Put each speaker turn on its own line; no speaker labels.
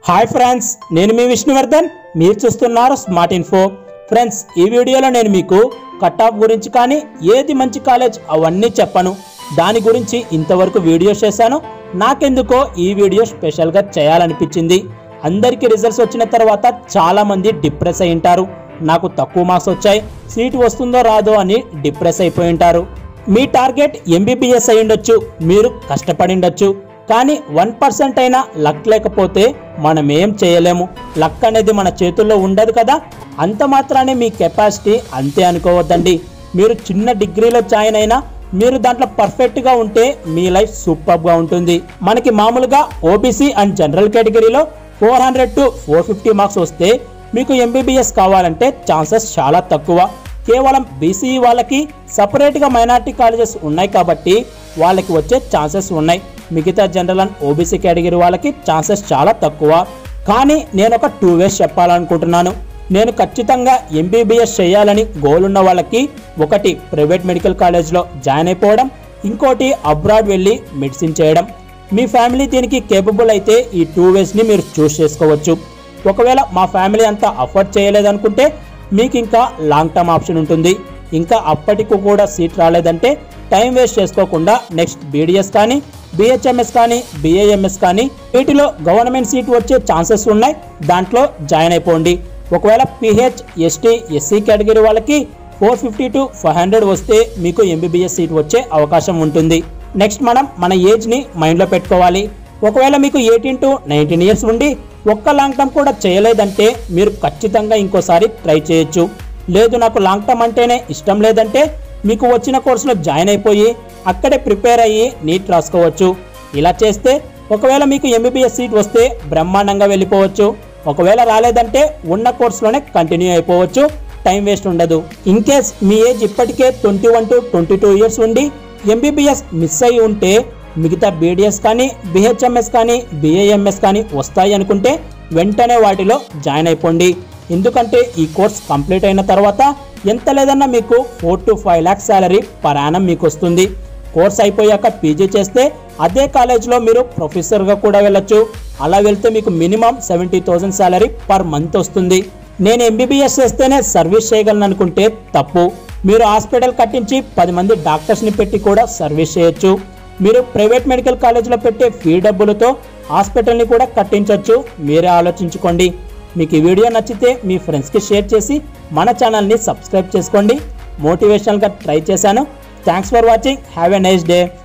hi friends నేను మీ విష్ణువర్ధన్ మీరు చూస్తున్నారు స్మార్ట్ ఇన్ఫో ఫ్రెండ్స్ ఈ వీడియోలో నేను మీకు కట్ ఆఫ్ గురించి కానీ ఏది మంచి కాలేజ్ అవన్నీ చెప్పను దాని గురించి ఇంతవరకు వీడియో చేశాను నాకెందుకో ఈ వీడియో స్పెషల్గా చేయాలనిపించింది అందరికీ రిజల్ట్స్ వచ్చిన తర్వాత చాలా మంది డిప్రెస్ అయి ఉంటారు నాకు తక్కువ మార్క్స్ వచ్చాయి సీట్ వస్తుందో రాదో అని డిప్రెస్ అయిపోయి ఉంటారు మీ టార్గెట్ ఎంబీబీఎస్ అయి ఉండొచ్చు మీరు కష్టపడి ఉండొచ్చు కానీ వన్ పర్సెంట్ అయినా లక్ లేకపోతే మనం ఏం చేయలేము లక్ అనేది మన చేతుల్లో ఉండదు కదా అంత మాత్రానే మీ కెపాసిటీ అంతే అనుకోవద్దండి మీరు చిన్న డిగ్రీలో జాయిన్ అయినా మీరు దాంట్లో పర్ఫెక్ట్గా ఉంటే మీ లైఫ్ సూపర్గా ఉంటుంది మనకి మామూలుగా ఓబీసీ అండ్ జనరల్ కేటగిరీలో four hundred to four fifty marks వస్తే మీకు ఎంబీబీఎస్ కావాలంటే ఛాన్సెస్ చాలా తక్కువ కేవలం బీసీఈ వాళ్ళకి సపరేట్గా మైనార్టీ కాలేజెస్ ఉన్నాయి కాబట్టి వాళ్ళకి వచ్చే ఛాన్సెస్ ఉన్నాయి మిగతా జనరల్ అండ్ ఓబీసీ కేటగిరీ వాళ్ళకి ఛాన్సెస్ చాలా తక్కువ కానీ నేను ఒక టూ వేస్ చెప్పాలనుకుంటున్నాను నేను ఖచ్చితంగా ఎంబీబీఎస్ చేయాలని గోల్ ఉన్న వాళ్ళకి ఒకటి ప్రైవేట్ మెడికల్ కాలేజ్లో జాయిన్ అయిపోవడం ఇంకోటి అబ్రాడ్ వెళ్ళి మెడిసిన్ చేయడం మీ ఫ్యామిలీ దీనికి కేపబుల్ అయితే ఈ టూ వేస్ని మీరు చూస్ చేసుకోవచ్చు ఒకవేళ మా ఫ్యామిలీ అంతా అఫోర్డ్ చేయలేదనుకుంటే మీకు ఇంకా లాంగ్ టర్మ్ ఆప్షన్ ఉంటుంది ఇంకా అప్పటికి కూడా సీట్ రాలేదంటే టైం వేస్ట్ చేసుకోకుండా నెక్స్ట్ బీడీఎస్ కానీ బిహెచ్ఎంఎస్ కానీ బిఏఎంఎస్ కానీ వీటిలో గవర్నమెంట్ సీట్ వచ్చే ఛాన్సెస్ ఉన్నాయి దాంట్లో జాయిన్ అయిపోండి ఒకవేళ పిహెచ్ ఎస్టీ ఎస్సీ కేటగిరీ వాళ్ళకి four fifty to five hundred వస్తే మీకు ఎంబీబీఎస్ సీట్ వచ్చే అవకాశం ఉంటుంది నెక్స్ట్ మనం మన ఏజ్ని మైండ్లో పెట్టుకోవాలి ఒకవేళ మీకు ఎయిటీన్ టు నైన్టీన్ ఇయర్స్ ఉండి ఒక్క లాంగ్ టర్మ్ కూడా చేయలేదంటే మీరు ఖచ్చితంగా ఇంకోసారి ట్రై చేయొచ్చు లేదు నాకు లాంగ్ టర్మ్ అంటేనే ఇష్టం లేదంటే మీకు వచ్చిన కోర్సులో జాయిన్ అయిపోయి అక్కడే ప్రిపేర్ అయ్యి నీట్ రాసుకోవచ్చు ఇలా చేస్తే ఒకవేళ మీకు ఎంబీబీఎస్ సీట్ వస్తే బ్రహ్మాండంగా వెళ్ళిపోవచ్చు ఒకవేళ రాలేదంటే ఉన్న కోర్సులోనే కంటిన్యూ అయిపోవచ్చు టైం వేస్ట్ ఉండదు ఇన్ కేస్ మీ ఏజ్ ఇప్పటికే twenty one to twenty two years ఉండి ఎంబీబీఎస్ మిస్ అయి ఉంటే మిగతా బీడీఎస్ కానీ బిహెచ్ఎంఎస్ కానీ బిఏఎంఎస్ కానీ వస్తాయి అనుకుంటే వెంటనే వాటిలో జాయిన్ అయిపోండి ఎందుకంటే ఈ కోర్స్ కంప్లీట్ అయిన తర్వాత ఎంత లేదన్నా మీకు four to five lakhs salary per annum మీకు వస్తుంది కోర్స్ అయిపోయాక పీజీ చేస్తే అదే కాలేజ్లో మీరు ప్రొఫెసర్గా కూడా వెళ్ళొచ్చు అలా వెళ్తే మీకు minimum seventy thousand salary per month వస్తుంది నేను ఎంబీబీఎస్ చేస్తేనే సర్వీస్ చేయగలను అనుకుంటే తప్పు మీరు హాస్పిటల్ కట్టించి పది మంది డాక్టర్స్ని పెట్టి కూడా సర్వీస్ చేయొచ్చు మీరు ప్రైవేట్ మెడికల్ కాలేజ్లో పెట్టే ఫీ డబ్బులతో హాస్పిటల్ని కూడా కట్టించవచ్చు మీరే ఆలోచించుకోండి మీకు ఈ వీడియో నచ్చితే మీ ఫ్రెండ్స్కి షేర్ చేసి మన ఛానల్ని సబ్స్క్రైబ్ చేసుకోండి మోటివేషనల్గా ట్రై చేశాను thanks for watching have a nice day